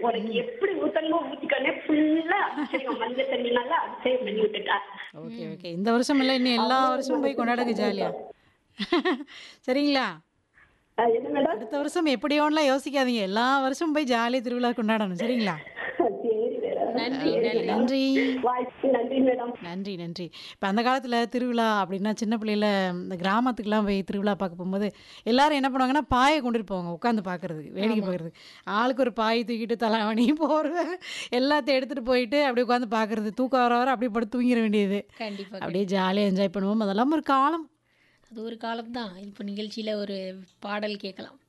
உனக்கு எப்படி ஊத்தணுமோ ஊத்திக்கோனே ஃபுல்லா அபிஷேகம் மஞ்சள் தண்ணினால அபிஷேகம் பண்ணி விட்டுட்டா ஓகே ஓகே இந்த வருஷம் இல்லை இன்னும் எல்லா வருஷமும் போய் கொண்டாடுங்க ஜாலியா சரிங்களா அஹ் என்ன மேடம் அடுத்த வருஷம் எப்படியோன்லாம் யோசிக்காதீங்க எல்லா வருஷமும் போய் ஜாலியாக திருவிழா கொண்டாடணும் சரிங்களா சரி மேடம் நன்றி ஓகே, நன்றி வாய்ப்பு நன்றி மேடம் நன்றி நன்றி இப்போ அந்த காலத்தில் திருவிழா அப்படின்னா சின்ன பிள்ளையில இந்த கிராமத்துக்குலாம் போய் திருவிழா பார்க்க போகும்போது எல்லாரும் என்ன பண்ணுவாங்கன்னா பாயை கொண்டுட்டு போவாங்க உட்காந்து பார்க்கறதுக்கு வேடிக்கை பார்க்கறதுக்கு ஆளுக்கு ஒரு பாய் தூக்கிட்டு தலைவணி போர்வை எல்லாத்தையும் எடுத்துகிட்டு போயிட்டு அப்படியே உட்காந்து பார்க்கறது தூக்கம் வர வர அப்படியே படுத்து தூங்கிட வேண்டியது கண்டிப்பா அப்படியே ஜாலியாக என்ஜாய் பண்ணுவோம் அதெல்லாம் ஒரு காலம் அது ஒரு காலம் தான் இப்போ நிகழ்ச்சியில ஒரு பாடல் கேட்கலாம்